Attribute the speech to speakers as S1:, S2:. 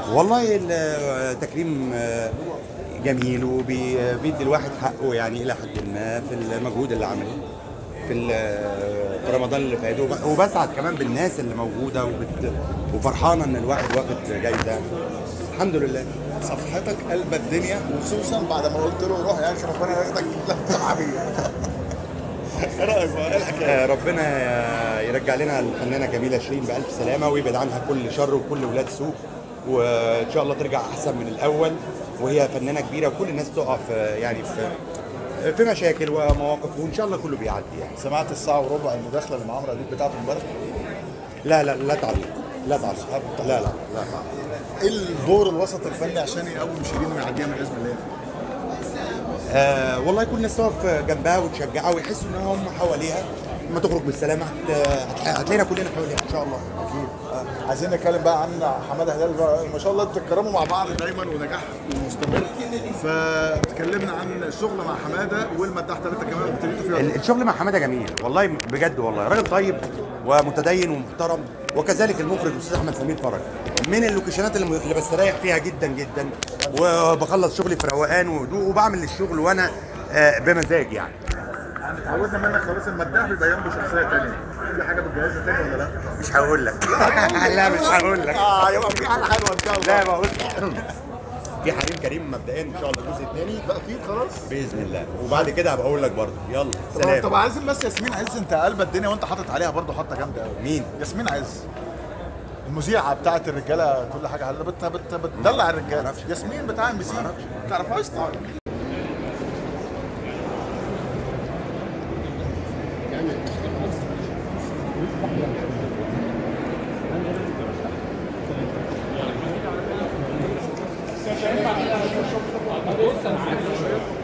S1: والله التكريم آه، جميل وبيدي الواحد حقه يعني الى حد ما في المجهود اللي عمله في ال- في رمضان اللي فات وب- وبسعد كمان بالناس اللي موجوده وبت وفرحانه ان الواحد واخد جايزه الحمد لله
S2: صفحتك قلب الدنيا وخصوصا بعد ما قلت له روح يا اخي ربنا ياخدك لا حبيبي ايه رايك بقى ايه الحكايه؟
S1: آه، ربنا يرجع لنا الفنانه جميله شيرين بالف سلامه ويبعد عنها كل شر وكل ولاد سوء وان شاء الله ترجع احسن من الاول وهي فنانه كبيره وكل الناس تقع في يعني في في مشاكل ومواقف وان شاء الله كله بيعدي يعني
S2: سمعت الساعه وربع المداخله اللي مع عمرو اديب بتاعته امبارح
S1: لا لا لا تعليق لا تعليق لا لا لا
S2: ايه الدور الوسط الفني عشان يقوم شيرين ويعديها من الازمه اللي هي فيها؟
S1: آه والله كل الناس تقف جنبها وتشجعها ويحسوا ان هم حواليها لما تخرج بالسلامه هت- هت- هتلاقينا كلنا حواليها ان شاء الله اكيد
S2: آه، عايزين نتكلم بقى عن حماده هلال بقى. ما شاء الله بتتكرموا مع بعض دايما ونجاح مستمر فتكلمنا عن الشغل مع حماده والمداح ثلاثه كمان ابتديتوا فيها
S1: ال- الشغل مع حماده جميل والله بجد والله راجل طيب ومتدين ومحترم وكذلك المخرج الاستاذ احمد سمير فرج من اللوكيشنات اللي اللي بستريح فيها جدا جدا وبخلص شغلي في روقان وهدوء وبعمل الشغل وانا آه، بمزاج يعني
S2: يعني اتعودنا منك خلاص المداح بيبقى جنبه شخصيه ثانيه في حاجه بتجهزها ثانيه ولا لا؟
S1: مش هقول لك لا مش هقول لك
S2: اه يبقى في حاجه حلوه ان شاء الله
S1: لا بقول في حريم كريم مبدئيا ان شاء الله الجزء الثاني
S2: لا اكيد خلاص
S1: باذن الله وبعد كده هبقى اقول لك برضه يلا
S2: طب
S1: سلام
S2: طب عايزين بس ياسمين عز انت قلبة الدنيا وانت حاطط عليها برضو حاطه جامده قوي
S1: مين؟
S2: ياسمين عز المذيعه بتاعت الرجاله كل حاجه حلوه بت بت بتدلع الرجاله ياسمين بتاع ام بي سي ما تعرفهاش طبعا
S3: بص انا عايز